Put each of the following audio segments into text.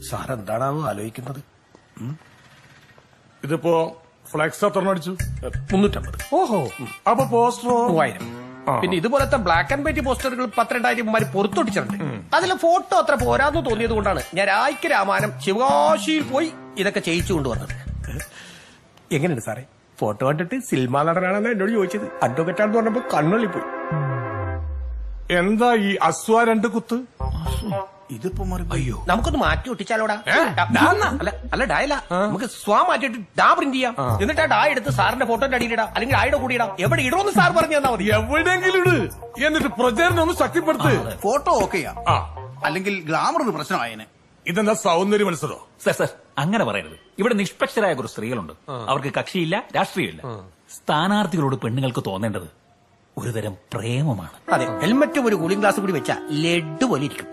sir എന്താണാവോ ആലോചിക്കുന്നത് ഇതിപ്പോ ഫ്ലെക്സ് എത്ര അടിച്ചു മുന്നൂറ്റമ്പത് ഓഹോ അപ്പൊ പോസ്റ്ററോ മൂവായിരം പിന്നെ ഇതുപോലത്തെ ബ്ലാക്ക് ആൻഡ് വൈറ്റ് പോസ്റ്ററുകൾ പന്ത്രണ്ടായിരം മാര് പുറത്തൊട്ടിച്ചിട്ടുണ്ട് അതിൽ ഫോട്ടോ അത്ര പോരാന്ന് തോന്നിയത് കൊണ്ടാണ് ഞാൻ രായ്ക്ക് രാമാനം ശിവകാശിയിൽ പോയി ഇതൊക്കെ ചെയ്യിച്ചു കൊണ്ടുവന്നത് എങ്ങനെയുണ്ട് സാറേ ഫോട്ടോ കണ്ടിട്ട് സിനിമാ നടനാണെന്ന് എന്നോട് ചോദിച്ചത് അഡ്വക്കറ്റ് ആണെന്ന് പറഞ്ഞപ്പോ കണ്ണുള്ളി പോയി എന്താ ഈ അസ്വ രണ്ട് കുത്ത് ഇതിപ്പോ മാറി അയ്യോ നമുക്കൊന്ന് മാറ്റി ഒട്ടിച്ചാലോടാ അല്ല അല്ല ഡായല്ല നമുക്ക് സ്വാ മാറ്റിയിട്ട് ഡാ പ്രിന്റ് ചെയ്യാം എന്നിട്ട് ആ ഡാ എടുത്ത് സാറിന്റെ ഫോട്ടോന്റെ അടിയിലിടാം അല്ലെങ്കിൽ ഡായുടെ കൂടി ഇടാം എവിടെ ഇടണമെന്ന് സാർ പറഞ്ഞു തന്നാ മതി എവിടെയെങ്കിലും ഇട് എന്നിട്ട് പ്രചാരണം ഒന്ന് ശക്തിപ്പെടുത്ത് ഫോട്ടോ ഓക്കെയാ ആ അല്ലെങ്കിൽ ഗ്ലാമർ ഒരു പ്രശ്നമായേനെ ഇതെന്താ സൗന്ദര്യ മത്സരോ സർ സർ അങ്ങനെ പറയരുത് ഇവിടെ നിഷ്പക്ഷരായ കുറച്ച് സ്ത്രീകളുണ്ട് അവർക്ക് കക്ഷിയില്ല രാഷ്ട്രീയമില്ല സ്ഥാനാർത്ഥികളോട് പെണ്ണുങ്ങൾക്ക് തോന്നേണ്ടത് ഒരുതരം പ്രേമമാണ് അതെ ഹെൽമറ്റും ഒരു കൂളിംഗ് ഗ്ലാസ് കൂടി വെച്ചാ ലഡ് പോലെ ഇരിക്കും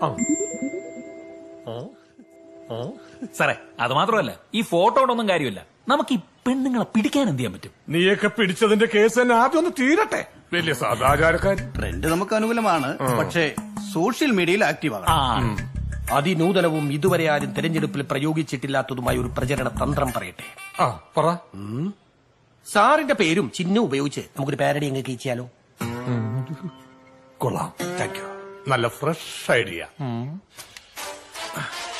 സാറേ അത് മാത്രമല്ല ഈ ഫോട്ടോടൊന്നും കാര്യമില്ല നമുക്ക് ഈ പെണ്ണുങ്ങളെ പിടിക്കാൻ എന്ത് ചെയ്യാൻ പറ്റും നീയൊക്കെ പിടിച്ചതിന്റെ കേസ് തന്നെ ആദ്യം ഒന്ന് തീരട്ടെ വലിയ സദാചാരക്കാരൻ ട്രെൻഡ് നമുക്ക് അനുകൂലമാണ് പക്ഷേ സോഷ്യൽ മീഡിയയിൽ ആക്റ്റീവ് ആ ആകണം അതിനൂതനവും ഇതുവരെ ആരും തെരഞ്ഞെടുപ്പിൽ പ്രയോഗിച്ചിട്ടില്ലാത്തതുമായ ഒരു പ്രചരണ തന്ത്രം പറയട്ടെ ആ പറ സാറിന്റെ പേരും ചിഹ്നം ഉപയോഗിച്ച് നമുക്കൊരു പാരഡി അങ്ങ് കീച്ചിയാലോ കൊള്ളാം താങ്ക് യു നല്ല ഫ്രഷ് ഐഡിയ